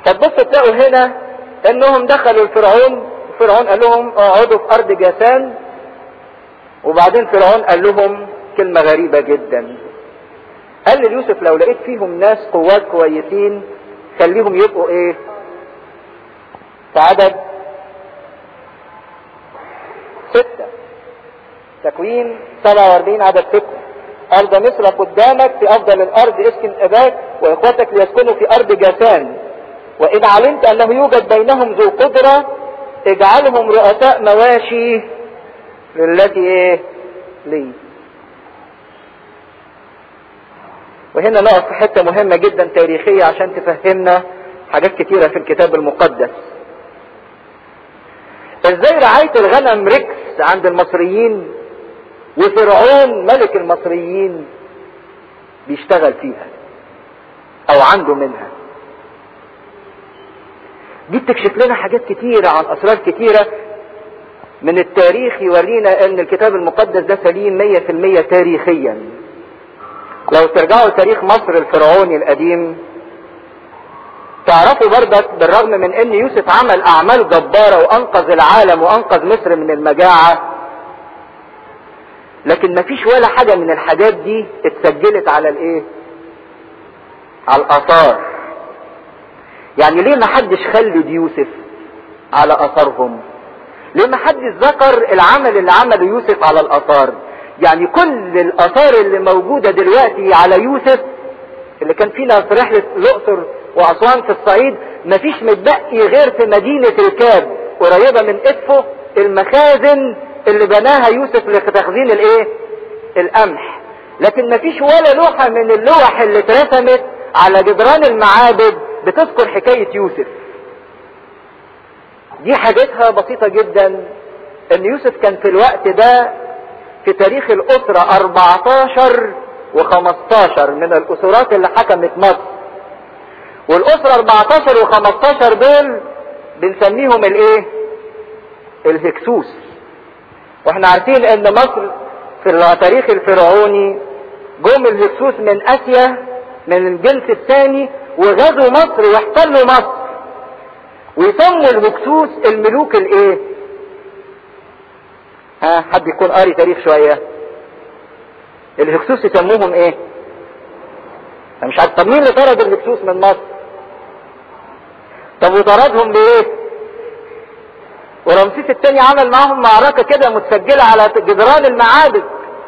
فتبص تلاقوا هنا انهم دخلوا الفرعون فرعون قال لهم اقعدوا في ارض جاسان وبعدين فرعون قال لهم كلمة غريبة جدا قال ليوسف لو لقيت فيهم ناس قوات كويسين خليهم يبقوا ايه في عدد ستة تكوين 47 عدد ستة أرض مصر قدامك في أفضل الأرض اسكن أباك وإخوتك ليسكنوا في أرض جاسان وإن علمت أنه يوجد بينهم ذو قدرة اجعلهم رؤساء مواشي للتي إيه لي وهنا نقف في حتة مهمة جدا تاريخية عشان تفهمنا حاجات كتيرة في الكتاب المقدس ازاي رعاية الغنم ركس عند المصريين وفرعون ملك المصريين بيشتغل فيها او عنده منها دي بتكشف لنا حاجات كتيرة عن اسرار كتيرة من التاريخ يورينا ان الكتاب المقدس ده سليم مية في المية تاريخيا لو ترجعوا لتاريخ مصر الفرعوني القديم تعرفوا برضك بالرغم من ان يوسف عمل اعمال جبارة وانقذ العالم وانقذ مصر من المجاعة لكن مفيش ولا حاجة من الحاجات دي اتسجلت على الايه على الاثار يعني ليه ما حدش خلد يوسف على اثارهم ليه ما حدش ذكر العمل اللي عمله يوسف على الاثار يعني كل الاثار اللي موجودة دلوقتي على يوسف اللي كان فينا في رحلة الاقصر واسوان في الصعيد مفيش متبقي غير في مدينة الكاب قريبة من ادفو المخازن اللي بناها يوسف لتخزين الايه القمح لكن مفيش ولا لوحة من اللوح اللي اترسمت على جدران المعابد بتذكر حكاية يوسف دي حاجتها بسيطة جدا ان يوسف كان في الوقت ده في تاريخ الاسرة 14 و15 من الاسرات اللي حكمت مصر والاسرة 14 و15 دول بنسميهم الايه الهكسوس واحنا عارفين ان مصر في التاريخ الفرعوني جم الهكسوس من اسيا من الجنس الثاني وغزوا مصر واحتلوا مصر ويسموا الهكسوس الملوك الايه ها حد يكون قاري تاريخ شوية الهكسوس يسموهم ايه انا مش عارف طب مين اللي طرد الهكسوس من مصر طب وطردهم بايه ورمسيس الثاني عمل معاهم معركة كده متسجلة على جدران المعابد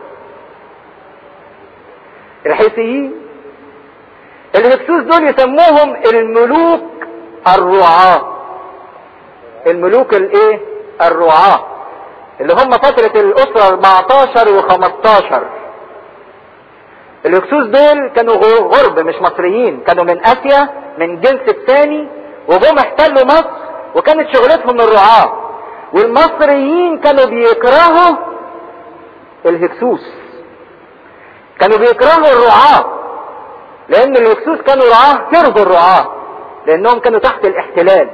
الحيثيين الهكسوس دول يسموهم الملوك الرعاة الملوك الايه الرعاة اللي هم فترة الاسرة 14 و15 الهكسوس دول كانوا غرب مش مصريين كانوا من اسيا من جنس الثاني وجم احتلوا مصر وكانت شغلتهم الرعاة والمصريين كانوا بيكرهوا الهكسوس كانوا بيكرهوا الرعاة لان الهكسوس كانوا رعاة كرهوا الرعاة لانهم كانوا تحت الاحتلال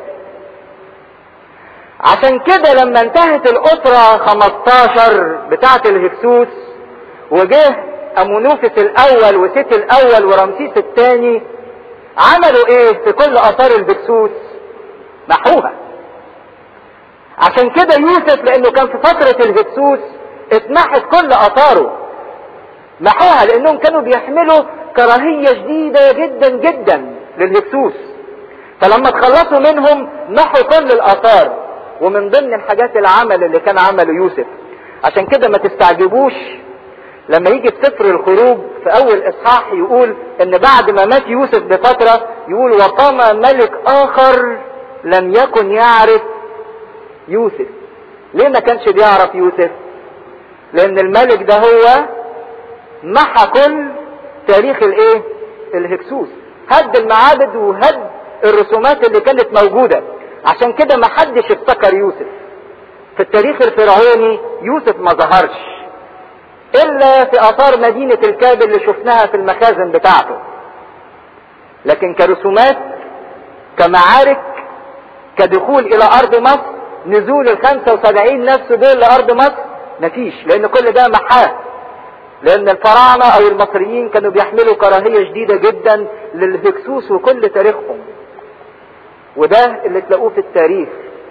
عشان كده لما انتهت الاسرة 15 بتاعة الهكسوس وجه امونوفس الاول وست الاول ورمسيس الثاني عملوا ايه في كل اثار الهكسوس محوها عشان كده يوسف لانه كان في فترة الهكسوس اتمحت كل اثاره محوها لانهم كانوا بيحملوا كراهية شديدة جدا جدا للهكسوس فلما تخلصوا منهم محوا كل الاثار ومن ضمن الحاجات العمل اللي كان عمله يوسف عشان كده ما تستعجبوش لما يجي في سفر الخروج في اول اصحاح يقول ان بعد ما مات يوسف بفترة يقول وقام ملك اخر لم يكن يعرف يوسف ليه ما كانش بيعرف يوسف لان الملك ده هو محى كل تاريخ الايه الهكسوس هد المعابد وهد الرسومات اللي كانت موجودة عشان كده ما حدش افتكر يوسف في التاريخ الفرعوني يوسف ما ظهرش الا في اثار مدينة الكاب اللي شفناها في المخازن بتاعته لكن كرسومات كمعارك كدخول الى ارض مصر نزول ال 75 نفس دول لارض مصر مفيش لان كل ده محاه لان الفراعنة او المصريين كانوا بيحملوا كراهية شديدة جدا للهكسوس وكل تاريخهم وده اللي تلاقوه في التاريخ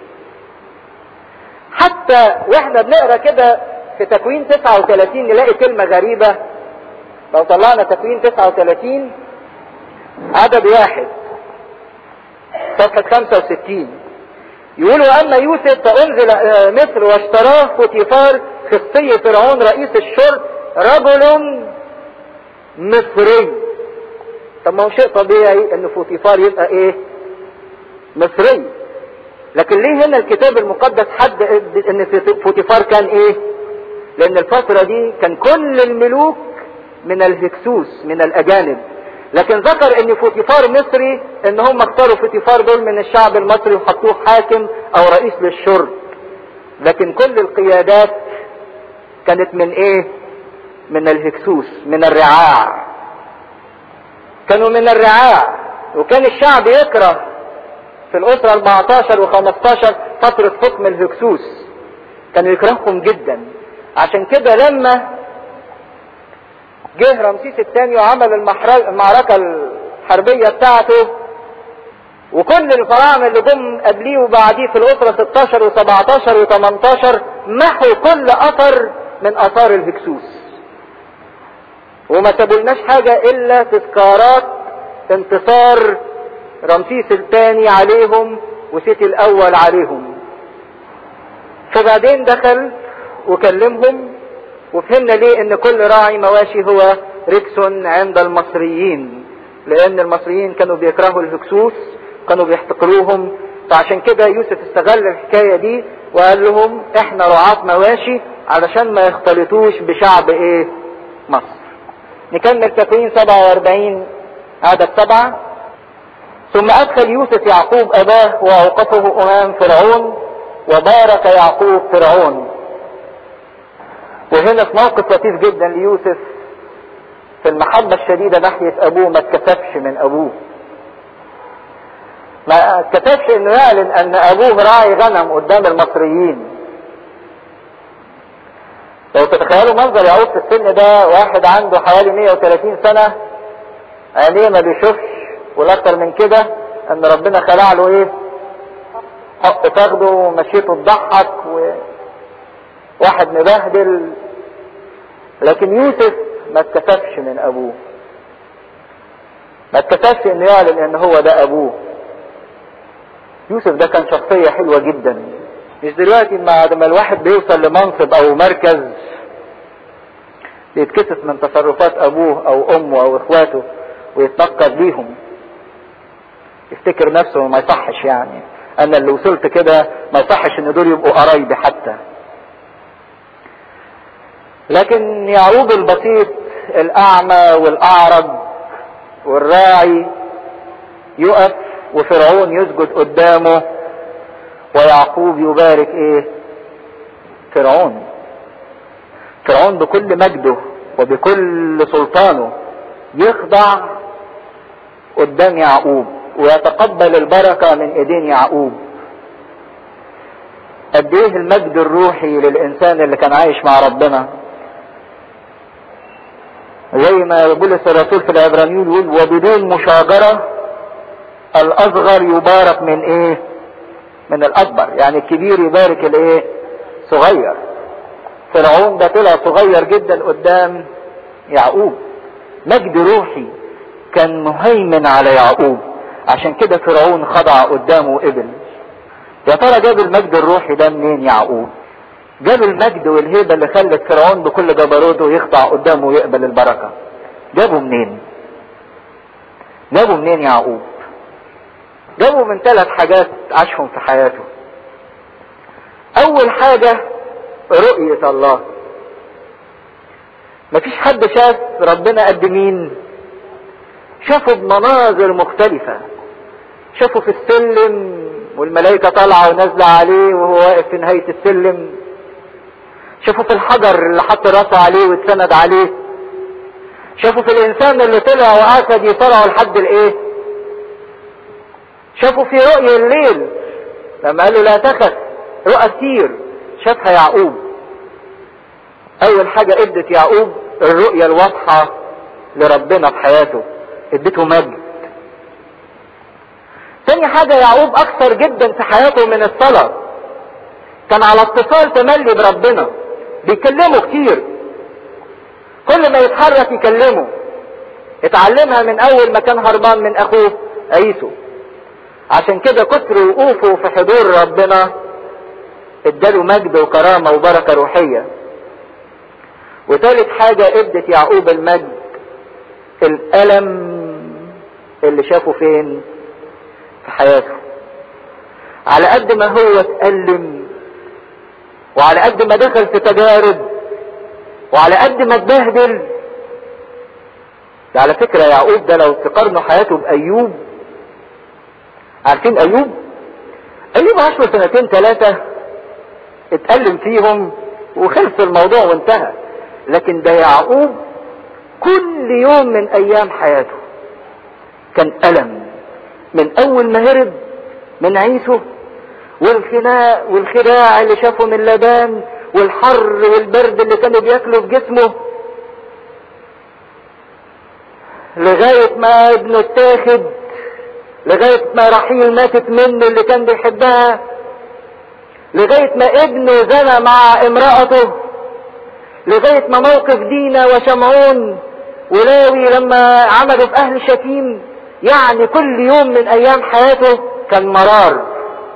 حتى واحنا بنقرا كده في تكوين 39 نلاقي كلمة غريبة لو طلعنا تكوين 39 عدد واحد صفحة 65 يقول واما يوسف فانزل مصر واشتراه فوتيفار خصي فرعون رئيس الشرط رجل مصري طب ما هو شيء طبيعي ان فوتيفار يبقى ايه مصري لكن ليه هنا الكتاب المقدس حد ان فوتيفار كان ايه لان الفترة دي كان كل الملوك من الهكسوس من الاجانب لكن ذكر ان فوتيفار مصري ان هم اختاروا فوتيفار دول من الشعب المصري وحطوه حاكم او رئيس للشرب لكن كل القيادات كانت من ايه من الهكسوس من الرعاع كانوا من الرعاع وكان الشعب يكره في الاسرة 14 و15 فترة حكم الهكسوس كانوا يكرههم جدا عشان كده لما جه رمسيس الثاني وعمل المعركة الحربية بتاعته وكل الفراعنة اللي جم قبليه وبعديه في الأسرة 16 و17 و18 محوا كل أثر من آثار الهكسوس وما سابولناش حاجة إلا تذكارات انتصار رمسيس الثاني عليهم وسيتي الأول عليهم فبعدين دخل وكلمهم وفهمنا ليه ان كل راعي مواشي هو ركس عند المصريين لان المصريين كانوا بيكرهوا الهكسوس كانوا بيحتقروهم فعشان كده يوسف استغل الحكاية دي وقال لهم احنا رعاة مواشي علشان ما يختلطوش بشعب ايه مصر نكمل تكوين 47 عدد سبعة ثم ادخل يوسف يعقوب اباه واوقفه امام فرعون وبارك يعقوب فرعون وهنا في موقف لطيف جدا ليوسف في المحبة الشديدة ناحية أبوه ما اتكسفش من أبوه ما اتكسفش إنه يعلن أن أبوه راعي غنم قدام المصريين لو تتخيلوا منظر يعود في السن ده واحد عنده حوالي 130 سنة عينيه ما بيشوفش والأكتر من كده أن ربنا خلع له إيه؟ حق تاخده ومشيته تضحك و... واحد مبهدل لكن يوسف ما اتكسفش من ابوه ما اتكسفش انه يعلن ان هو ده ابوه يوسف ده كان شخصية حلوة جدا مش دلوقتي بعد ما الواحد بيوصل لمنصب او مركز بيتكسف من تصرفات ابوه او امه او اخواته ويتنقص بيهم يفتكر نفسه ما يصحش يعني انا اللي وصلت كده ما يصحش ان دول يبقوا قرايبي حتى لكن يعقوب البسيط الاعمى والاعرج والراعي يقف وفرعون يسجد قدامه ويعقوب يبارك ايه فرعون فرعون بكل مجده وبكل سلطانه يخضع قدام يعقوب ويتقبل البركة من ايدين يعقوب قد ايه المجد الروحي للانسان اللي كان عايش مع ربنا زي ما بولس الرسول في العبرانيين يقول وبدون مشاجرة الاصغر يبارك من ايه من الاكبر يعني الكبير يبارك الايه صغير فرعون ده طلع صغير جدا قدام يعقوب مجد روحي كان مهيمن على يعقوب عشان كده فرعون خضع قدامه وقبل يا ترى جاب المجد الروحي ده منين يعقوب جاب المجد والهيبة اللي خلت فرعون بكل جبروته يخضع قدامه ويقبل البركة جابه منين جابه منين يعقوب جابه من ثلاث حاجات عاشهم في حياته اول حاجة رؤية الله مفيش حد شاف ربنا قد مين شافه بمناظر مختلفة شافه في السلم والملائكة طالعة ونازلة عليه وهو واقف في نهاية السلم شافوا في الحجر اللي حط راسه عليه واتسند عليه شافوا في الانسان اللي طلع وقعد يصارعه لحد الايه شافوا في رؤية الليل لما قال له لا تخف رؤى كتير شافها يعقوب اول حاجة ادت يعقوب الرؤية الواضحة لربنا في حياته ادته مجد تاني حاجة يعقوب اكثر جدا في حياته من الصلاة كان على اتصال تملي بربنا بيكلمه كتير كل ما يتحرك يكلمه اتعلمها من اول ما كان هربان من اخوه عيسو عشان كده كتر وقوفه في حضور ربنا اداله مجد وكرامة وبركة روحية وثالث حاجة ادت يعقوب المجد الألم اللي شافه فين في حياته على قد ما هو اتألم وعلى قد ما دخل في تجارب وعلى قد ما اتبهدل ده على فكرة يعقوب ده لو تقارنوا حياته بأيوب عارفين أيوب؟ أيوب عاش له سنتين ثلاثة اتألم فيهم وخلص الموضوع وانتهى لكن ده يعقوب كل يوم من أيام حياته كان ألم من أول ما هرب من عيسو والخناق والخداع اللي شافه من لبان والحر والبرد اللي كانوا بياكلوا في جسمه لغاية ما ابنه اتاخد لغاية ما رحيل ماتت منه اللي كان بيحبها لغاية ما ابنه زنى مع امرأته لغاية ما موقف دينا وشمعون ولاوي لما عملوا في اهل شتيم يعني كل يوم من ايام حياته كان مرار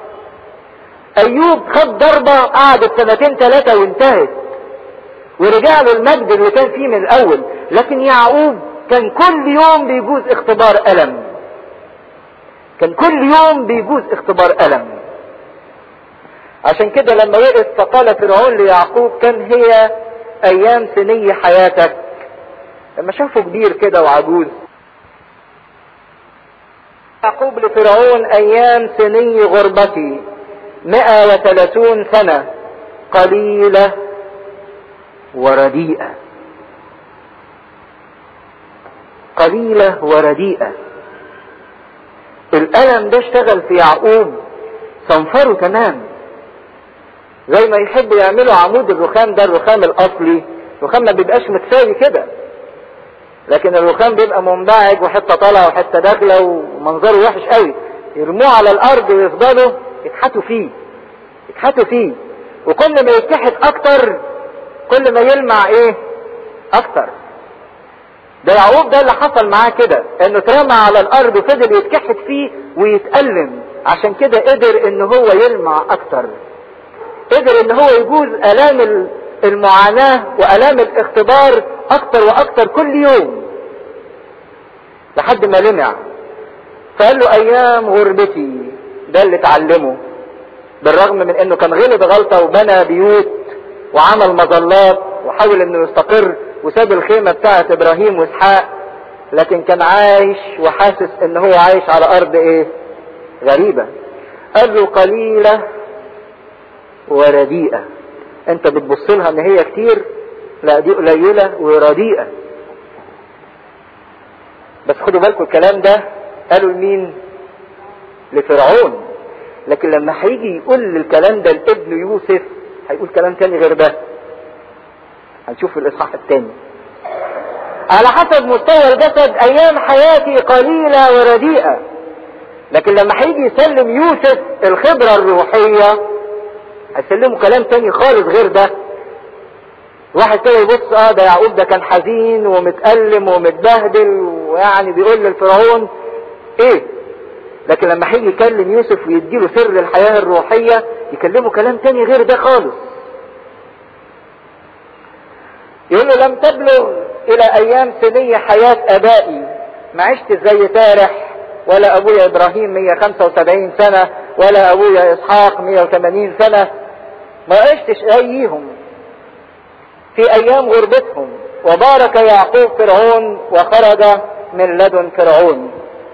ايوب خد ضربة قعدت سنتين ثلاثة وانتهت ورجع له المجد اللي كان فيه من الاول لكن يعقوب كان كل يوم بيجوز اختبار الم كان كل يوم بيجوز اختبار الم عشان كده لما وقف فقال فرعون ليعقوب كان هي ايام سني حياتك لما شافه كبير كده وعجوز يعقوب لفرعون ايام سني غربتي مئة وثلاثون سنة قليلة ورديئة قليلة ورديئة الألم ده اشتغل في يعقوب صنفره تمام زي ما يحبوا يعملوا عمود الرخام ده الرخام الأصلي الرخام ما بيبقاش متساوي كده لكن الرخام بيبقى منبعج وحته طالعه وحته داخله ومنظره وحش قوي يرموه على الارض ويفضلوا يتحتوا فيه يتحتوا فيه وكل ما يتحت اكتر كل ما يلمع ايه اكتر ده يعقوب ده اللي حصل معاه كده انه اترمى على الارض وفضل يتكحت فيه ويتألم عشان كده قدر ان هو يلمع اكتر قدر ان هو يجوز الام المعاناة والام الاختبار اكتر واكتر كل يوم لحد ما لمع فقال له ايام غربتي ده اللي اتعلمه بالرغم من انه كان غلط غلطة وبنى بيوت وعمل مظلات وحاول انه يستقر وساب الخيمة بتاعت ابراهيم واسحاق لكن كان عايش وحاسس ان هو عايش على ارض ايه غريبة قال له قليلة ورديئة انت بتبص لها ان هي كتير لا دي قليلة ورديئة بس خدوا بالكم الكلام ده قالوا لمين لفرعون لكن لما هيجي يقول الكلام ده لابن يوسف هيقول كلام تاني غير ده هنشوف في الاصحاح الثاني على حسب مستوى الجسد ايام حياتي قليلة ورديئة لكن لما هيجي يسلم يوسف الخبرة الروحية هيسلمه كلام تاني خالص غير ده واحد كده يبص اه ده يعقوب ده كان حزين ومتألم ومتبهدل ويعني بيقول للفرعون ايه لكن لما هيجي يكلم يوسف ويديله سر الحياة الروحية يكلمه كلام تاني غير ده خالص يقول له لم تبلغ الى ايام سنية حياة ابائي ما عشت زي تارح ولا ابويا ابراهيم 175 سنة ولا ابويا اسحاق 180 سنة ما عشتش زيهم في ايام غربتهم وبارك يعقوب فرعون وخرج من لدن فرعون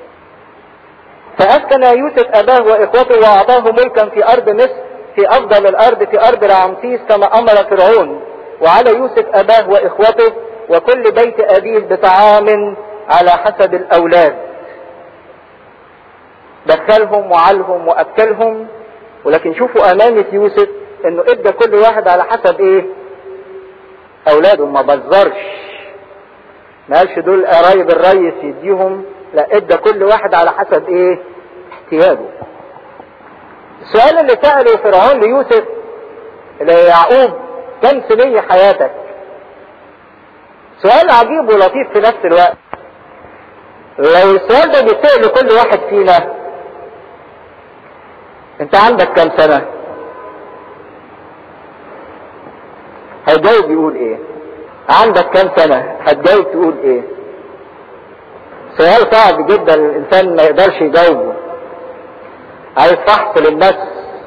فأسكن يوسف أباه وإخوته وأعطاه ملكا في أرض مصر في أفضل الأرض في أرض رعمسيس كما أمر فرعون وعلى يوسف أباه وإخوته وكل بيت أبيه بطعام على حسب الأولاد دخلهم وعلهم وأكلهم ولكن شوفوا أمانة يوسف إنه إدى كل واحد على حسب إيه أولاده ما بزرش ما قالش دول قرايب الريس يديهم لا ادى كل واحد على حسب ايه ثيابه السؤال اللي سأله فرعون ليوسف ليعقوب كم سنية حياتك سؤال عجيب ولطيف في نفس الوقت لو السؤال ده بيتسأل لكل واحد فينا انت عندك كم سنة هيجاوب يقول ايه عندك كم سنة هتجاوب تقول ايه سؤال صعب جدا الانسان ما يقدرش يجاوبه عايز فحص للنفس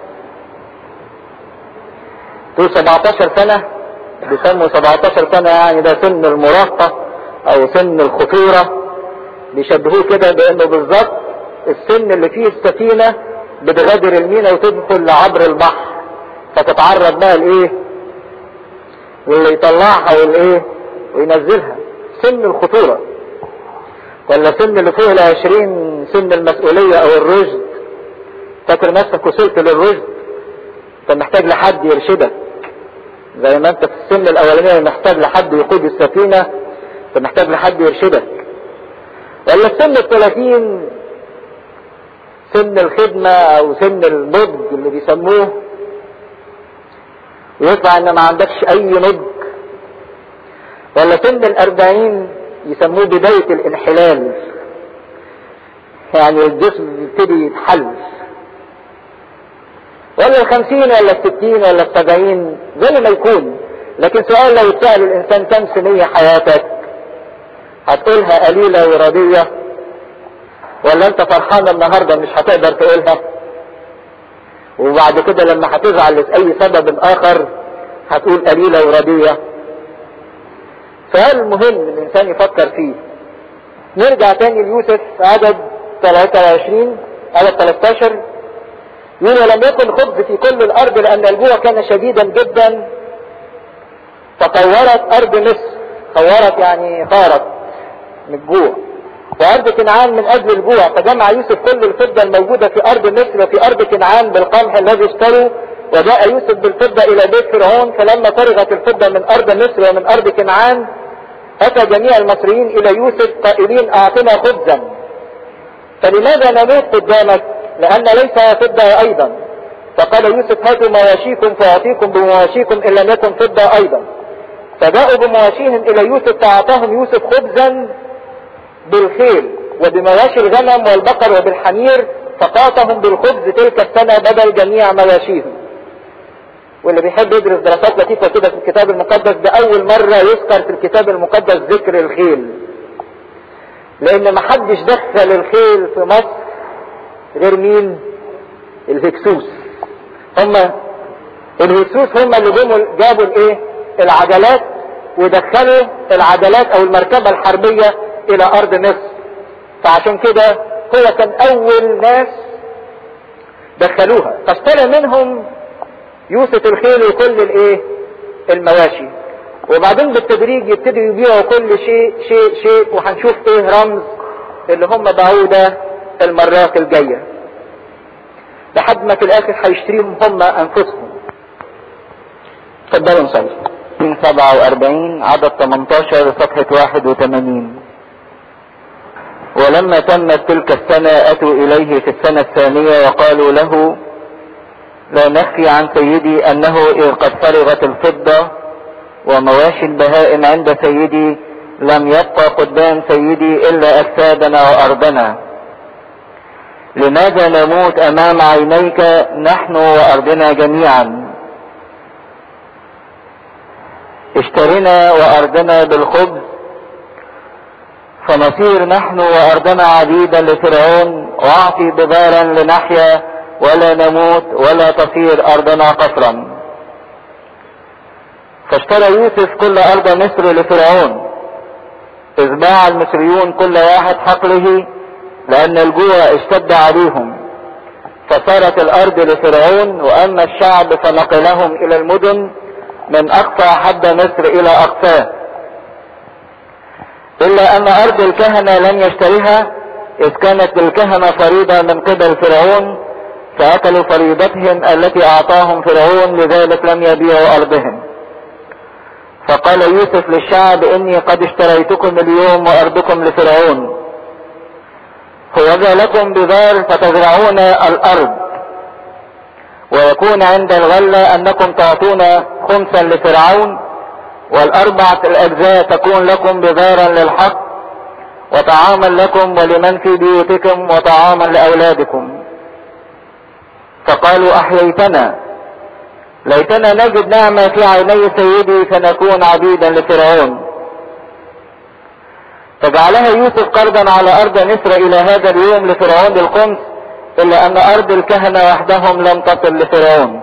تقول 17 سنة بيسموا 17 سنة يعني ده سن المراهقة او سن الخطورة بيشبهوه كده بانه بالظبط السن اللي فيه السفينة بتغادر المينا وتدخل عبر البحر فتتعرض بقى لايه واللي يطلعها والايه وينزلها سن الخطورة ولا سن اللي فوق العشرين سن المسؤولية او الرشد فاكر نفسك وصلت للرشد انت محتاج لحد يرشدك زي ما انت في السن الاولانية محتاج لحد يقود السفينة انت محتاج لحد يرشدك ولا السن الثلاثين سن الخدمة او سن النضج اللي بيسموه ويطلع ان ما عندكش اي نضج ولا سن الاربعين يسموه بداية الانحلال يعني الجسم يبتدي يتحل ولا الخمسين ولا الستين ولا السبعين زي ما يكون لكن سؤال لو اتسأل الانسان كم سنية حياتك هتقولها قليلة ورضية ولا انت فرحان النهاردة مش هتقدر تقولها وبعد كده لما هتزعل لأي سبب اخر هتقول قليلة ورضية سؤال مهم الانسان يفكر فيه نرجع تاني ليوسف عدد 23 عدد 13 يقول ولم يكن خبز في كل الارض لان الجوع كان شديدا جدا فطورت ارض مصر طورت يعني طارت من الجوع وارض كنعان من اجل الجوع فجمع يوسف كل الفضه الموجوده في ارض مصر وفي ارض كنعان بالقمح الذي اشتروا وجاء يوسف بالفضه الى بيت فرعون فلما فرغت الفضه من ارض مصر ومن ارض كنعان اتى جميع المصريين الى يوسف قائلين اعطنا خبزا فلماذا نموت قدامك لان ليس فضه ايضا فقال يوسف هاتوا مواشيكم فاعطيكم بمواشيكم ان لم يكن فضه ايضا فجاءوا بمواشيهم الى يوسف فاعطاهم يوسف خبزا بالخيل وبمواشي الغنم والبقر وبالحمير فقاطهم بالخبز تلك السنة بدل جميع مواشيهم واللي بيحب يدرس دراسات لطيفة كده في الكتاب المقدس ده أول مرة يذكر في الكتاب المقدس ذكر الخيل لأن محدش دخل الخيل في مصر غير مين؟ الهكسوس هم الهكسوس هم اللي جابوا جابوا الايه؟ العجلات ودخلوا العجلات او المركبة الحربية الى ارض مصر فعشان كده هو كان اول ناس دخلوها فاشترى منهم يوسف الخيل وكل الايه المواشي وبعدين بالتدريج يبتدوا يبيعوا كل شيء شيء شيء وهنشوف ايه رمز اللي هم باعوه ده المرات الجاية لحد ما في الاخر هيشتريهم هم انفسهم اتفضلوا نصلي من 47 عدد 18 صفحة 81 ولما تمت تلك السنة أتوا إليه في السنة الثانية وقالوا له لا نخفي عن سيدي أنه إذ قد فرغت الفضة ومواشي البهائم عند سيدي لم يبقى قدام سيدي إلا أجسادنا وأرضنا لماذا نموت أمام عينيك نحن وأرضنا جميعا اشترنا وأرضنا بالخبز فنصير نحن وأرضنا عبيدا لفرعون واعطي بذارا لنحيا ولا نموت ولا تصير أرضنا قصرا فاشترى يوسف كل أرض مصر لفرعون إذ باع المصريون كل واحد حقله لأن الجوع اشتد عليهم فصارت الأرض لفرعون وأما الشعب فنقلهم إلى المدن من أقصى حد مصر إلى أقصاه إلا أن أرض الكهنة لم يشتريها إذ كانت للكهنة فريضة من قبل فرعون فأكلوا فريضتهم التي أعطاهم فرعون لذلك لم يبيعوا أرضهم فقال يوسف للشعب إني قد اشتريتكم اليوم وأرضكم لفرعون هو لكم بذار فتزرعون الارض ويكون عند الغلة انكم تعطون خمسا لفرعون والاربعة الاجزاء تكون لكم بذارا للحق وطعاما لكم ولمن في بيوتكم وطعاما لاولادكم فقالوا احييتنا ليتنا نجد نعمة في عيني سيدي فنكون عبيدا لفرعون فجعلها يوسف قرضا على ارض مصر الى هذا اليوم لفرعون الخمس الا ان ارض الكهنة وحدهم لم تصل لفرعون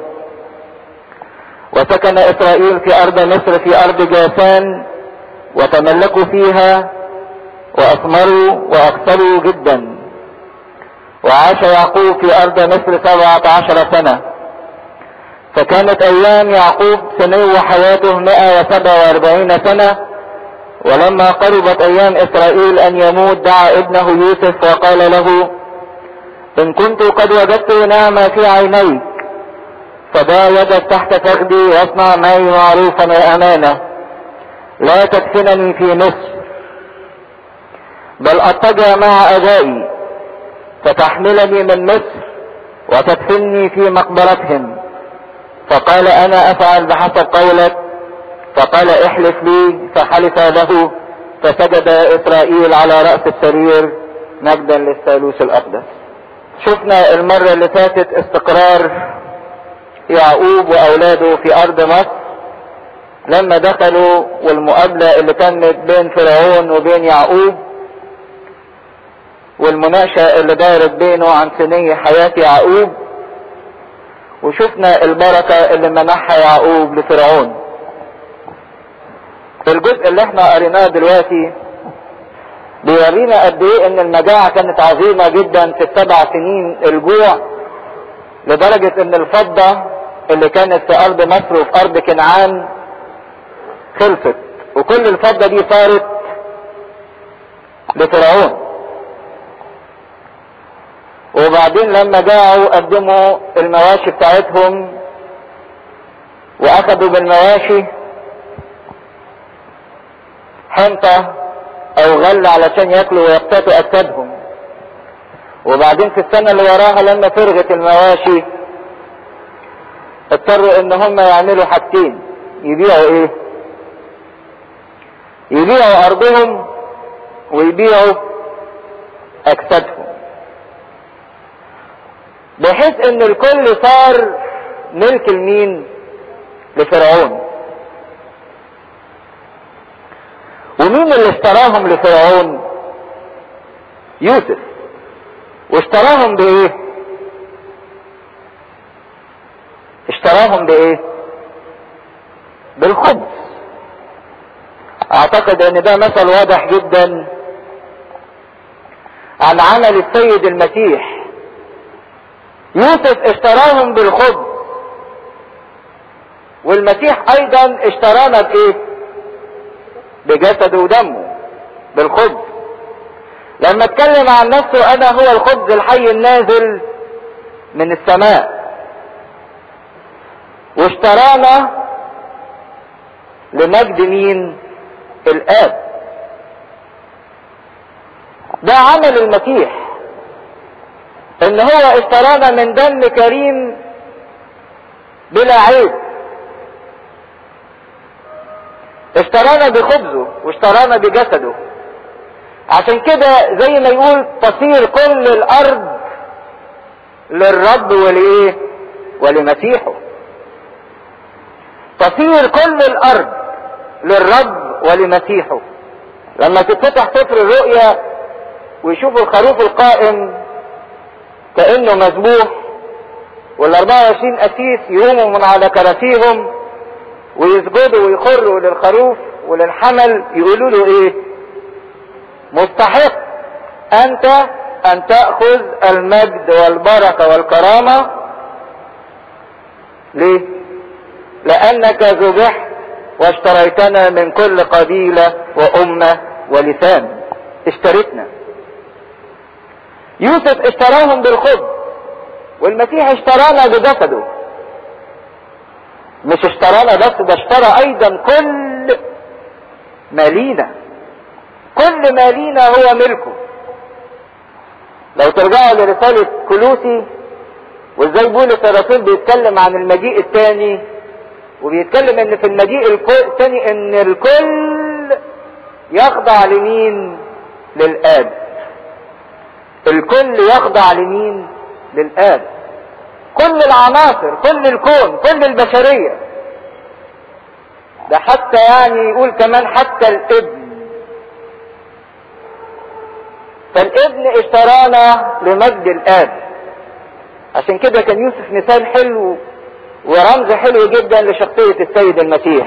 وسكن اسرائيل في ارض مصر في ارض جاسان وتملكوا فيها واثمروا واكثروا جدا وعاش يعقوب في ارض مصر سبعة عشر سنة فكانت ايام يعقوب سنو حياته مئة وسبع واربعين سنة ولما قربت ايام اسرائيل ان يموت دعا ابنه يوسف وقال له ان كنت قد وجدت نعمة في عينيك فضع يدك تحت فخدي واصنع معي معروفا وامانة لا تدفنني في مصر بل اضطجع مع ابائي فتحملني من مصر وتدفني في مقبرتهم فقال انا افعل بحسب قولك فقال احلف لي فحلف له فسجد اسرائيل على رأس السرير مجدا للثالوث الاقدس شفنا المرة اللي فاتت استقرار يعقوب واولاده في ارض مصر لما دخلوا والمقابلة اللي كانت بين فرعون وبين يعقوب والمناقشة اللي دارت بينه عن سنية حياة يعقوب وشفنا البركة اللي منحها يعقوب لفرعون الجزء اللي احنا قريناه دلوقتي بيورينا قد ايه ان المجاعة كانت عظيمة جدا في السبع سنين الجوع لدرجة ان الفضة اللي كانت في ارض مصر وفي ارض كنعان خلصت وكل الفضة دي صارت لفرعون وبعدين لما جاعوا قدموا المواشي بتاعتهم واخدوا بالمواشي حنطة او غل علشان ياكلوا ويقتاتوا اجسادهم وبعدين في السنة اللي وراها لما فرغت المواشي اضطروا ان هم يعملوا حاجتين يبيعوا ايه يبيعوا ارضهم ويبيعوا اجسادهم بحيث ان الكل صار ملك لمين لفرعون ومين اللي اشتراهم لفرعون يوسف واشتراهم بايه اشتراهم بايه بالخبز اعتقد ان ده مثل واضح جدا عن عمل السيد المسيح يوسف اشتراهم بالخبز والمسيح ايضا اشترانا بايه بجسده ودمه بالخبز لما اتكلم عن نفسه انا هو الخبز الحي النازل من السماء واشترانا لمجد مين الاب ده عمل المسيح ان هو اشترانا من دم كريم بلا عيب اشترانا بخبزه واشترانا بجسده عشان كده زي ما يقول تصير كل الارض للرب ولايه ولمسيحه تصير كل الارض للرب ولمسيحه لما تتفتح سفر الرؤيا ويشوفوا الخروف القائم كانه مذبوح وال 24 اسيس يقوموا من على كراسيهم ويسجدوا ويخروا للخروف وللحمل يقولوا له ايه مستحق انت ان تأخذ المجد والبركة والكرامة ليه لانك ذبحت واشتريتنا من كل قبيلة وامة ولسان اشتريتنا يوسف اشتراهم بالخبز والمسيح اشترانا بجسده مش اشترانا بس ده اشترى ايضا كل ما لينا كل ما لينا هو ملكه لو ترجعوا لرسالة كلوسي وازاي بولس الرسول بيتكلم عن المجيء الثاني وبيتكلم ان في المجيء الثاني ان الكل يخضع لمين للآب الكل يخضع لمين للآب كل العناصر كل الكون كل البشرية ده حتى يعني يقول كمان حتى الابن فالابن اشترانا لمجد الاب عشان كده كان يوسف مثال حلو ورمز حلو جدا لشخصية السيد المسيح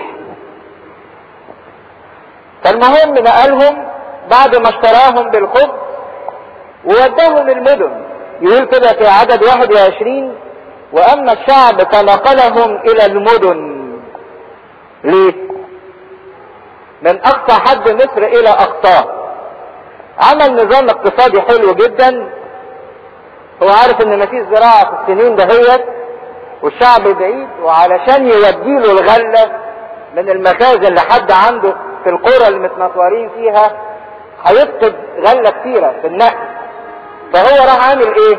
فالمهم نقلهم بعد ما اشتراهم بالخبز ووداهم المدن يقول كده في عدد 21 واما الشعب فنقلهم الى المدن ليه من اقصى حد مصر الى اقصاه عمل نظام اقتصادي حلو جدا هو عارف ان مفيش زراعة في السنين دهيت والشعب بعيد وعلشان يوديله الغلة من المخازن لحد عنده في القرى اللي متنطورين فيها هيفقد غلة كتيرة في النقل فهو راح عامل ايه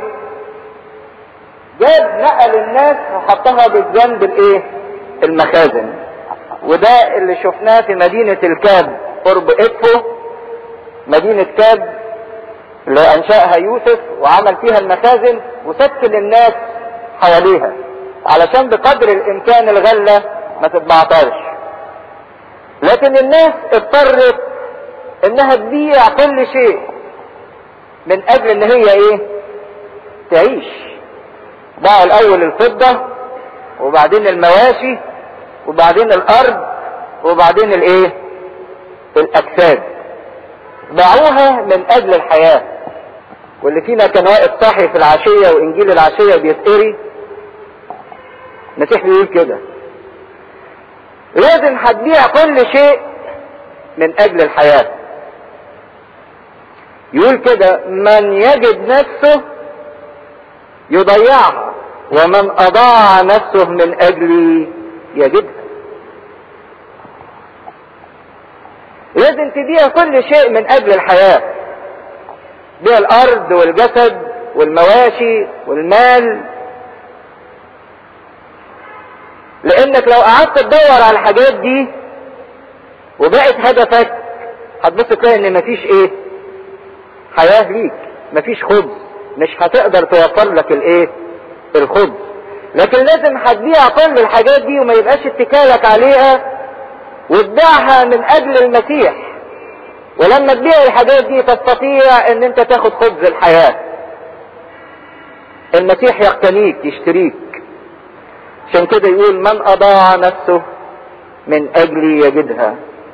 جاب نقل الناس وحطها بالجنب الايه المخازن وده اللي شفناه في مدينة الكاب قرب ادفو مدينة كاب اللي انشأها يوسف وعمل فيها المخازن وسكن الناس حواليها علشان بقدر الامكان الغلة ما تتبعترش لكن الناس اضطرت انها تبيع كل شيء من اجل ان هي ايه تعيش باعوا الاول الفضة وبعدين المواشي وبعدين الارض وبعدين الايه الاجساد باعوها من اجل الحياة واللي فينا كان واقف صاحي في العشية وانجيل العشية بيتقري المسيح بيقول كده لازم هتبيع كل شيء من اجل الحياة يقول كده من يجد نفسه يضيعها ومن اضاع نفسه من اجلي يجدها لازم تبيع كل شيء من اجل الحياة بيع الارض والجسد والمواشي والمال لانك لو قعدت تدور على الحاجات دي وبقت هدفك هتبص تلاقي ان مفيش ايه حياة ليك مفيش خبز مش هتقدر توفر لك الايه الخبز لكن لازم هتبيع كل الحاجات دي وما يبقاش اتكالك عليها وتبيعها من اجل المسيح ولما تبيع الحاجات دي تستطيع ان انت تاخد خبز الحياة المسيح يقتنيك يشتريك عشان كده يقول من اضاع نفسه من اجلي يجدها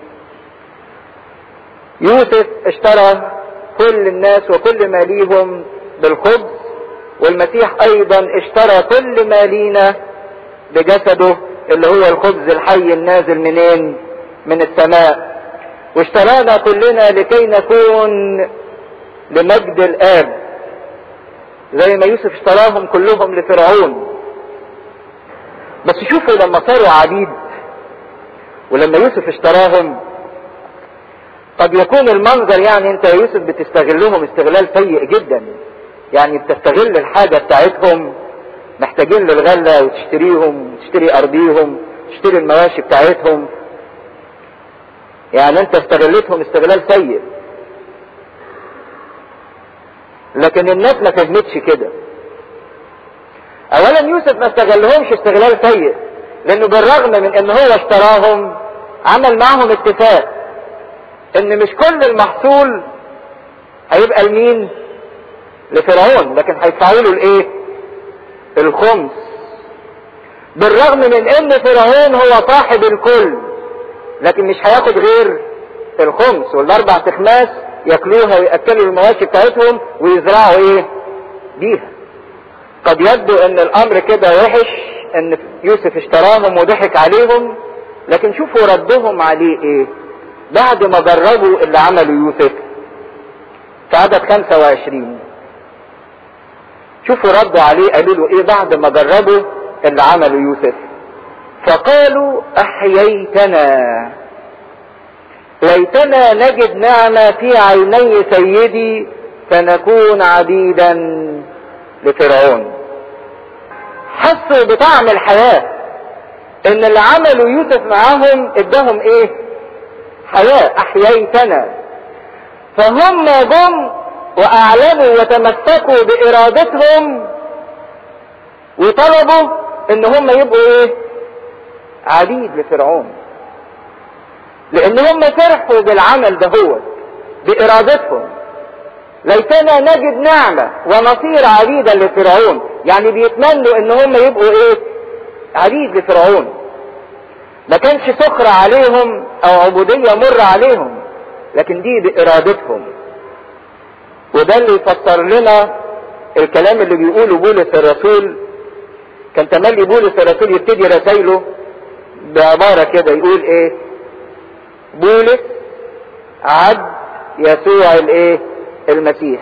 يوسف اشترى كل الناس وكل ما ليهم بالخبز والمسيح ايضا اشترى كل ما لينا بجسده اللي هو الخبز الحي النازل منين من السماء واشترانا كلنا لكي نكون لمجد الاب زي ما يوسف اشتراهم كلهم لفرعون بس شوفوا لما صاروا عبيد ولما يوسف اشتراهم قد يكون المنظر يعني انت يا يوسف بتستغلهم استغلال سيء جدا يعني بتستغل الحاجة بتاعتهم محتاجين للغلة وتشتريهم وتشتري ارضيهم تشتري المواشي بتاعتهم يعني انت استغلتهم استغلال سيء لكن الناس ما فهمتش كده اولا يوسف ما استغلهمش استغلال سيء لانه بالرغم من ان هو اشتراهم عمل معهم اتفاق ان مش كل المحصول هيبقى لمين لفرعون لكن هيدفعوا له الايه الخمس بالرغم من ان فرعون هو صاحب الكل لكن مش هياخد غير الخمس والاربع تخماس ياكلوها وياكلوا المواشي بتاعتهم ويزرعوا ايه بيها قد يبدو ان الامر كده وحش ان يوسف اشتراهم وضحك عليهم لكن شوفوا ردهم عليه ايه بعد ما جربوا اللي عمله يوسف في عدد 25 شوفوا ردوا عليه قالوا له ايه بعد ما جربوا اللي عمله يوسف فقالوا احييتنا ليتنا نجد نعمة في عيني سيدي فنكون عبيدا لفرعون حسوا بطعم الحياة ان اللي عملوا يوسف معاهم اداهم ايه حياة احييتنا فهم جم واعلنوا وتمسكوا بارادتهم وطلبوا ان هم يبقوا ايه عبيد لفرعون لان هم فرحوا بالعمل ده هو بارادتهم ليتنا نجد نعمة ونصير عبيدا لفرعون يعني بيتمنوا ان هم يبقوا ايه عبيد لفرعون ما كانش سخر عليهم او عبودية مر عليهم لكن دي بارادتهم وده اللي يفسر لنا الكلام اللي بيقوله بولس الرسول كان تملي بولس الرسول يبتدي رسايله بعبارة كده يقول ايه بولس عبد يسوع الايه المسيح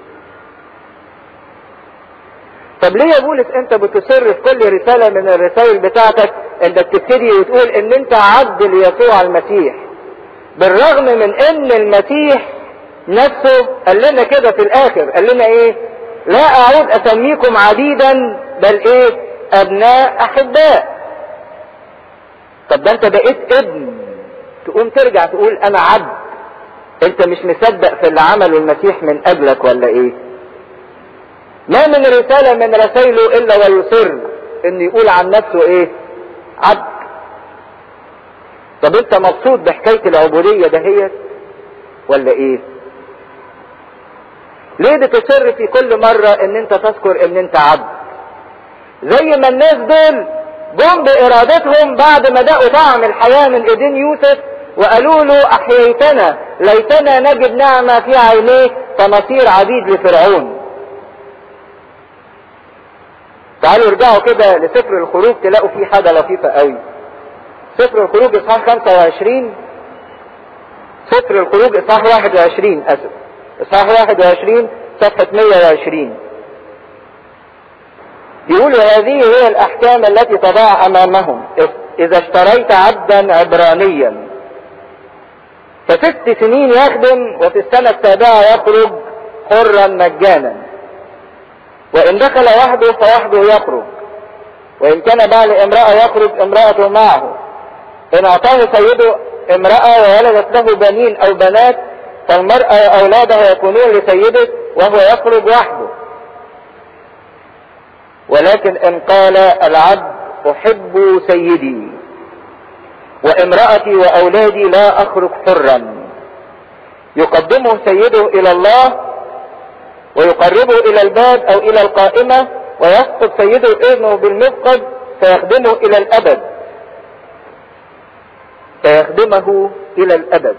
طب ليه يا بولس انت بتصر في كل رسالة من الرسائل بتاعتك انك تبتدي وتقول ان انت عبد ليسوع المسيح بالرغم من ان المسيح نفسه قال لنا كده في الاخر قال لنا ايه لا اعود اسميكم عبيدا بل ايه ابناء احباء طب ده انت بقيت ابن تقوم ترجع تقول انا عبد انت مش مصدق في اللي عمله المسيح من اجلك ولا ايه ما من رسالة من رسائله الا ويصر ان يقول عن نفسه ايه عبد طب انت مبسوط بحكاية العبودية دهيت ولا ايه ليه بتصر في كل مرة ان انت تذكر ان انت عبد زي ما الناس دول جم بارادتهم بعد ما دقوا طعم الحياة من ايدين يوسف وقالوا له احييتنا ليتنا نجد نعمة في عينيك فنصير عبيد لفرعون تعالوا ارجعوا كده لسفر الخروج تلاقوا فيه حاجة لطيفة قوي سفر الخروج اصحاح 25 سفر الخروج اصحاح 21 اسف اصحاح 21 صفحة 120 يقول هذه هي الاحكام التي تضع امامهم اذا اشتريت عبدا عبرانيا فست سنين يخدم وفي السنة السابعة يخرج حرا مجانا وإن دخل وحده فوحده يخرج وإن كان بعل امرأة يخرج امرأته معه إن أعطاه سيده امرأة وولدت له بنين أو بنات فالمرأة وأولادها يكونون لسيده وهو يخرج وحده ولكن إن قال العبد أحب سيدي وامرأتي وأولادي لا أخرج حرا يقدمه سيده إلى الله ويقربه إلى الباب أو إلى القائمة ويسقط سيده ابنه بالمفقد فيخدمه إلى الأبد فيخدمه إلى الأبد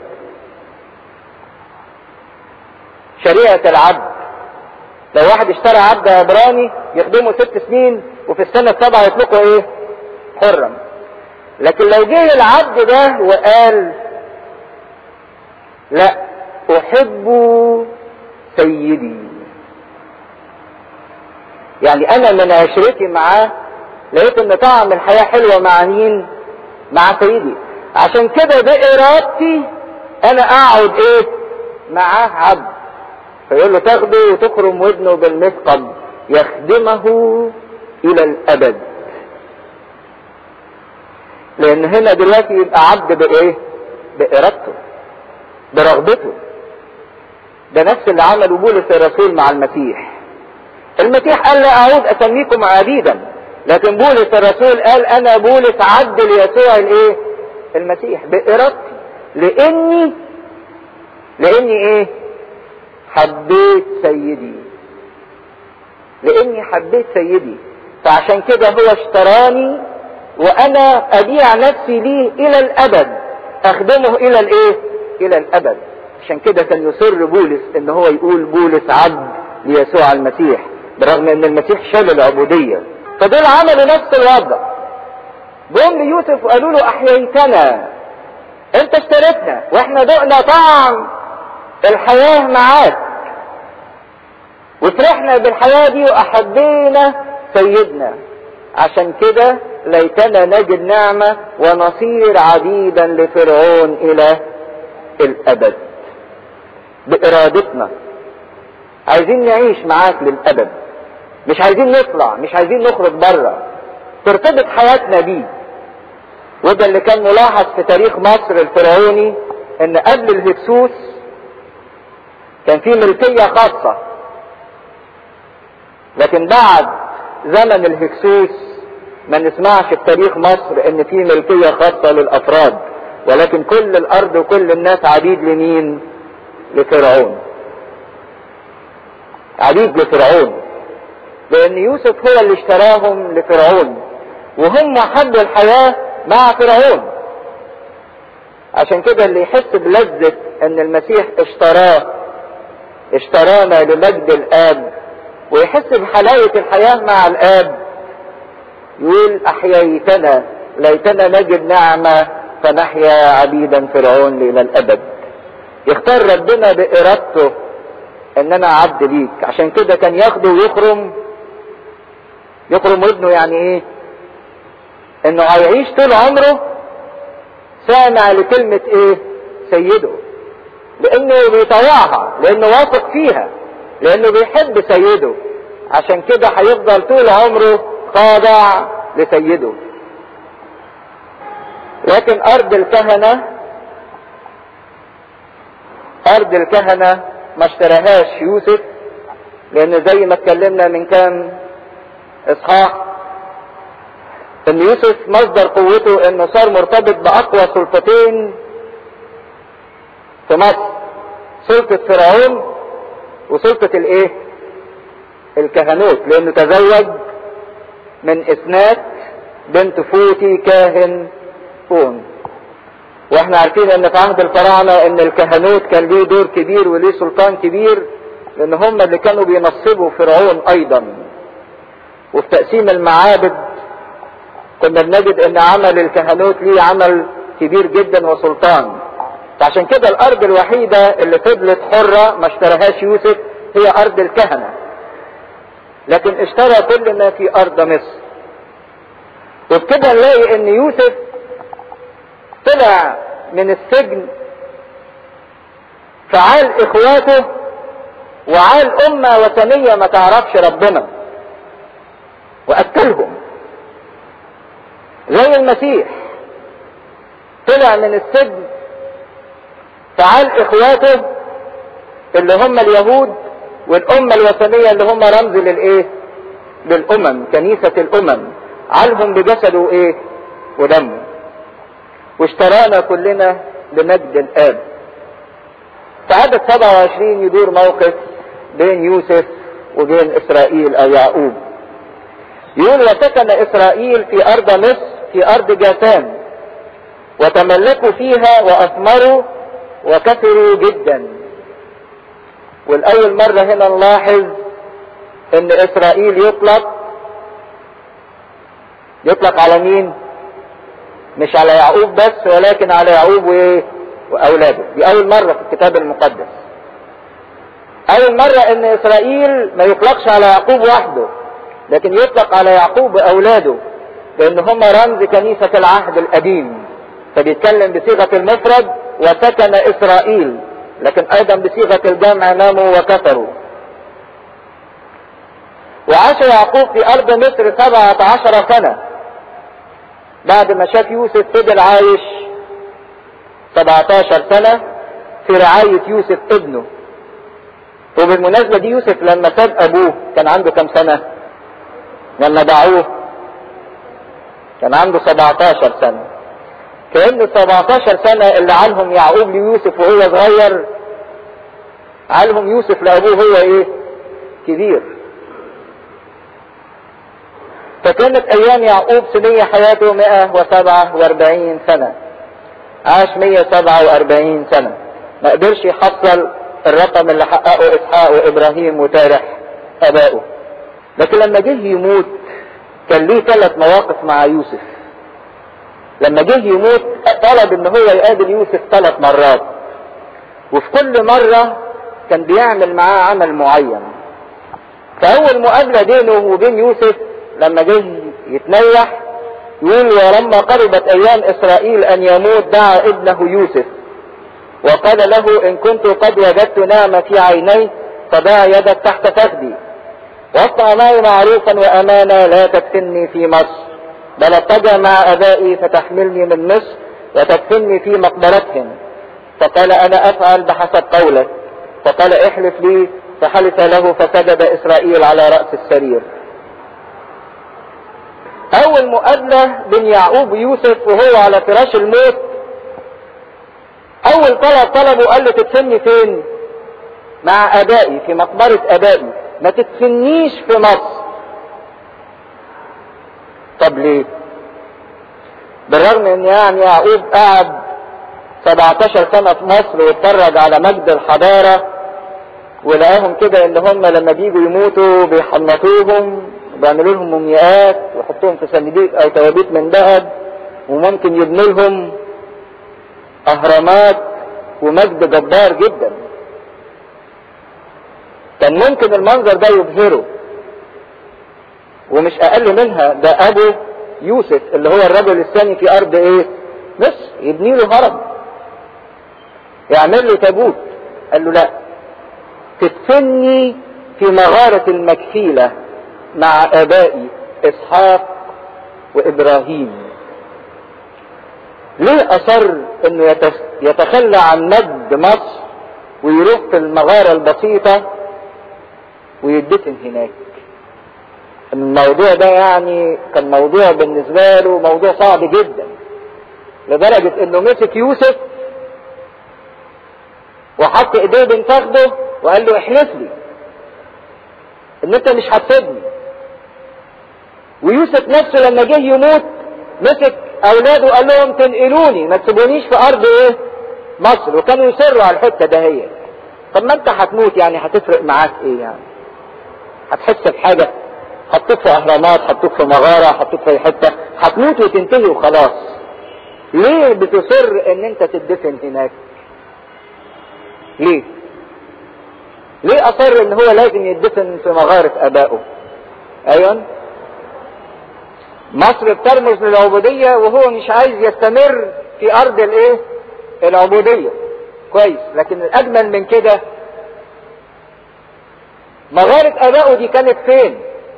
شريعة العبد لو واحد اشترى عبد عبراني يخدمه ست سنين وفي السنة السابعة يطلقه ايه حرا لكن لو جه العبد ده وقال لا احب سيدي يعني انا من عشرتي معاه لقيت ان طعم الحياة حلوة مع مين مع سيدي عشان كده بارادتي انا اقعد ايه معاه عبد فيقول له تاخده وتخرم ودنه بالمثقل يخدمه الى الابد لان هنا دلوقتي يبقى عبد بايه بارادته برغبته ده نفس اللي عمله بولس الرسول مع المسيح المسيح قال لا اعود اسميكم عبيدا لكن بولس الرسول قال انا بولس عبد ليسوع الايه المسيح بارادتي لاني لاني ايه حبيت سيدي لاني حبيت سيدي فعشان كده هو اشتراني وانا ابيع نفسي ليه الى الابد اخدمه الى الايه الى الابد عشان كده كان يصر بولس ان هو يقول بولس عبد ليسوع المسيح برغم ان المسيح شال العبودية فدول عملوا نفس الوضع جم ليوسف وقالوا له احييتنا انت اشتريتنا واحنا دقنا طعم الحياة معاك وفرحنا بالحياة دي واحبينا سيدنا عشان كده ليتنا نجد نعمة ونصير عبيدا لفرعون الى الابد بارادتنا عايزين نعيش معاك للابد مش عايزين نطلع مش عايزين نخرج بره ترتبط حياتنا بيه وده اللي كان ملاحظ في تاريخ مصر الفرعوني ان قبل الهكسوس كان في ملكية خاصة لكن بعد زمن الهكسوس ما نسمعش في تاريخ مصر ان في ملكية خاصة للافراد ولكن كل الارض وكل الناس عبيد لمين لفرعون عبيد لفرعون لان يوسف هو اللي اشتراهم لفرعون وهم حبوا الحياة مع فرعون عشان كده اللي يحس بلذة ان المسيح اشتراه اشترانا لمجد الاب ويحس بحلاوة الحياة مع الاب يقول احييتنا ليتنا نجد نعمة فنحيا عبيدا فرعون الى الابد يختار ربنا بارادته ان انا عبد ليك عشان كده كان ياخده ويخرم يخرم ابنه يعني ايه انه هيعيش طول عمره سامع لكلمة ايه سيده لانه بيطوعها لانه واثق فيها لانه بيحب سيده عشان كده هيفضل طول عمره خاضع لسيده لكن ارض الكهنة ارض الكهنة ما اشتراهاش يوسف لان زي ما اتكلمنا من كام اصحاح ان يوسف مصدر قوته انه صار مرتبط باقوى سلطتين في مصر سلطة فرعون وسلطة الايه الكهنوت لانه تزوج من اسنات بنت فوتي كاهن فون واحنا عارفين ان في عهد الفراعنة ان الكهنوت كان ليه دور كبير وليه سلطان كبير لان هم اللي كانوا بينصبوا فرعون ايضا وفي تقسيم المعابد كنا بنجد ان عمل الكهنوت ليه عمل كبير جدا وسلطان فعشان كده الارض الوحيدة اللي فضلت حرة ما اشتراهاش يوسف هي ارض الكهنة لكن اشترى كل ما في ارض مصر وبكده نلاقي ان يوسف طلع من السجن فعال اخواته وعال امة وثنية ما تعرفش ربنا واكلهم زي المسيح طلع من السجن فعال اخواته اللي هم اليهود والامة الوثنية اللي هم رمز للايه للامم كنيسة الامم عالهم بجسده ايه ودمه واشترانا كلنا لمجد الاب في عدد 27 يدور موقف بين يوسف وبين اسرائيل او يعقوب يقول وسكن اسرائيل في ارض مصر في ارض جاسان وتملكوا فيها واثمروا وكثروا جدا والاول مرة هنا نلاحظ ان اسرائيل يطلق يطلق على مين مش على يعقوب بس ولكن على يعقوب وايه واولاده دي اول مرة في الكتاب المقدس اول مرة ان اسرائيل ما يطلقش على يعقوب وحده لكن يطلق على يعقوب واولاده لان هم رمز كنيسة العهد القديم فبيتكلم بصيغة المفرد وسكن اسرائيل لكن ايضا بصيغة الجمع ناموا وكفروا وعاش يعقوب في ارض مصر سبعة عشر سنة بعد ما شاف يوسف فضل عايش 17 سنة في رعاية يوسف ابنه وبالمناسبة دي يوسف لما ساب ابوه كان عنده كم سنة لما دعوه كان عنده 17 سنة كأن 17 سنة اللي عالهم يعقوب ليوسف وهو صغير عالهم يوسف لأبوه هو ايه كبير فكانت ايام يعقوب سنية حياته 147 سنة عاش 147 سنة ما قدرش يحصل الرقم اللي حققه اسحاق وابراهيم وتارح ابائه لكن لما جه يموت كان ليه ثلاث مواقف مع يوسف لما جه يموت طلب ان هو يقابل يوسف ثلاث مرات وفي كل مرة كان بيعمل معاه عمل معين فاول مقابلة بينه وبين يوسف لما جه يتنيح يقول ولما قربت ايام اسرائيل ان يموت دعا ابنه يوسف وقال له ان كنت قد وجدت نعمة في عيني فضع يدك تحت فخدي واصنع معي معروفا وامانة لا تدفني في مصر بل اتجه مع ابائي فتحملني من مصر وتدفني في مقبرتهم فقال انا افعل بحسب قولك فقال احلف لي فحلف له فسجد اسرائيل على رأس السرير اول مقابلة بين يعقوب ويوسف وهو على فراش الموت اول طلب طلبه قال له تدفني فين مع ابائي في مقبرة ابائي ما تدفنيش في مصر طب ليه بالرغم ان يعني يعقوب قعد 17 سنة في مصر واتفرج على مجد الحضارة ولقاهم كده ان هم لما بيجوا يموتوا بيحنطوهم وبيعملوا لهم مومياءات ويحطوهم في صناديق او توابيت من ذهب وممكن يبنوا لهم اهرامات ومجد جبار جدا كان ممكن المنظر ده يبهره ومش اقل منها ده ابو يوسف اللي هو الرجل الثاني في ارض ايه مصر يبني له هرم يعمل له تابوت قال له لا تدفني في مغارة المكفيلة مع ابائي اسحاق وابراهيم ليه اصر انه يتخلى عن مجد مصر ويروح في المغارة البسيطة ويدفن هناك الموضوع ده يعني كان موضوع بالنسبة له موضوع صعب جدا لدرجة انه مسك يوسف وحط ايديه بين فخده وقال له احلف لي ان انت مش هتسيبني ويوسف نفسه لما جه يموت مسك اولاده وقال لهم تنقلوني ما تسيبونيش في ارض ايه مصر وكانوا يصروا على الحته دهيت طب ما انت هتموت يعني هتفرق معاك ايه يعني هتحس بحاجه حطوك في اهرامات حطوك في مغاره حطوك في حته هتموت وتنتهي وخلاص ليه بتصر ان انت تدفن هناك ليه ليه اصر ان هو لازم يدفن في مغارة ابائه ايوه مصر بترمز للعبودية وهو مش عايز يستمر في ارض الايه العبودية كويس لكن الاجمل من كده مغارة ابائه دي كانت فين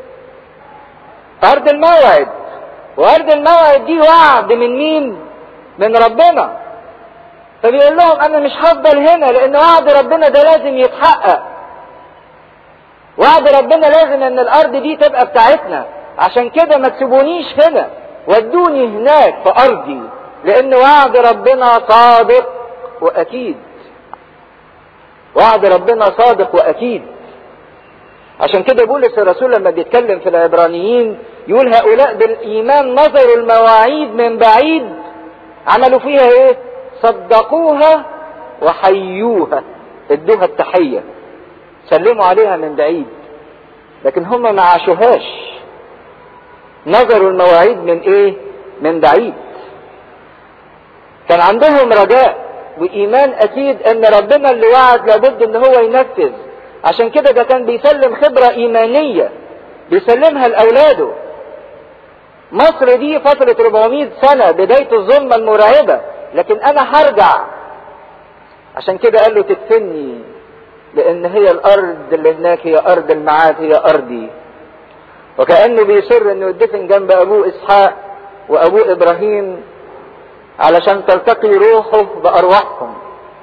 ارض الموعد وارض الموعد دي وعد من مين من ربنا فبيقول لهم انا مش هفضل هنا لان وعد ربنا ده لازم يتحقق وعد ربنا لازم ان الارض دي تبقى بتاعتنا عشان كده ما تسيبونيش هنا ودوني هناك في ارضي لان وعد ربنا صادق واكيد وعد ربنا صادق واكيد عشان كده بولس الرسول لما بيتكلم في العبرانيين يقول هؤلاء بالايمان نظروا المواعيد من بعيد عملوا فيها ايه صدقوها وحيوها ادوها التحيه سلموا عليها من بعيد لكن هم ما عاشوهاش نظروا المواعيد من ايه من بعيد كان عندهم رجاء وايمان اكيد ان ربنا اللي وعد لابد ان هو ينفذ عشان كده ده كان بيسلم خبرة ايمانية بيسلمها لاولاده مصر دي فترة 400 سنة بداية الظلمة المرعبة لكن انا هرجع عشان كده قال له تدفني لان هي الارض اللي هناك هي ارض المعاد هي ارضي وكأنه بيصر انه يدفن جنب ابوه اسحاق وابوه ابراهيم علشان تلتقي روحه بارواحهم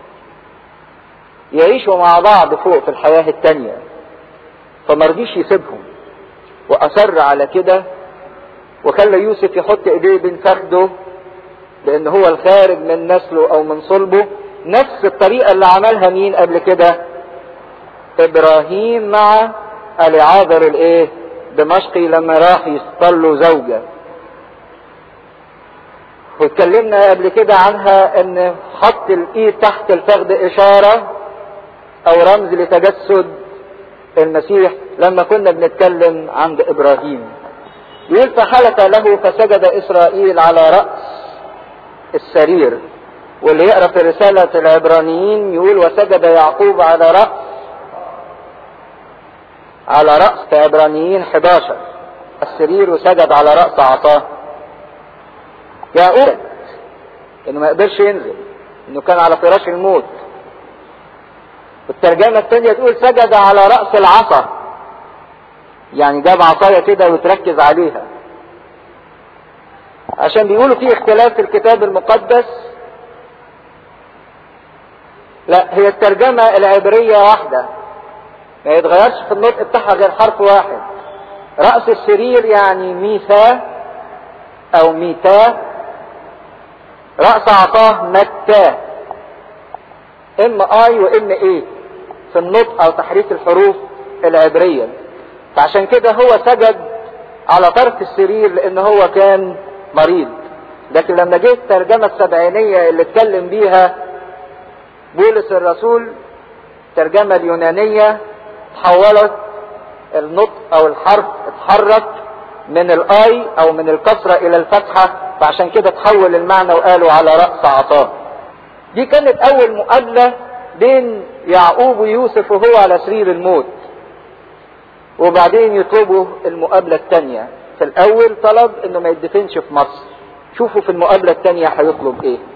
يعيشوا مع بعض فوق في الحياة التانية فمرضيش يسيبهم واصر على كده وخلى يوسف يحط ايديه بين فخده لان هو الخارج من نسله او من صلبه نفس الطريقة اللي عملها مين قبل كده ابراهيم مع العاذر الايه دمشقي لما راح يصطل له زوجة واتكلمنا قبل كده عنها ان حط الايد تحت الفخذ اشارة او رمز لتجسد المسيح لما كنا بنتكلم عند ابراهيم يقول فحلف له فسجد اسرائيل على رأس السرير واللي يقرا في رسالة العبرانيين يقول وسجد يعقوب على رأس على رأس في عبرانيين 11 السرير وسجد على رأس عصاه يعقوب انه ما يقدرش ينزل انه كان على فراش الموت والترجمة الثانية تقول سجد على رأس العصا يعني جاب عصاية كده وتركز عليها عشان بيقولوا في اختلاف في الكتاب المقدس لا هي الترجمة العبرية واحدة ما يتغيرش في النطق بتاعها غير حرف واحد رأس السرير يعني ميثا او ميتا رأس عصاه متا ام اي وام ايه في النطق او تحريك الحروف العبرية فعشان كده هو سجد على طرف السرير لان هو كان مريض لكن لما جه الترجمة السبعينية اللي اتكلم بيها بولس الرسول الترجمة اليونانية تحولت النطق او الحرف اتحرك من الاي او من الكسرة الى الفتحة فعشان كده تحول المعنى وقالوا على رأس عصاه دي كانت اول مقابلة بين يعقوب ويوسف وهو على سرير الموت وبعدين يطلبوا المقابلة الثانية في الاول طلب انه ما يدفنش في مصر شوفوا في المقابلة الثانية هيطلب ايه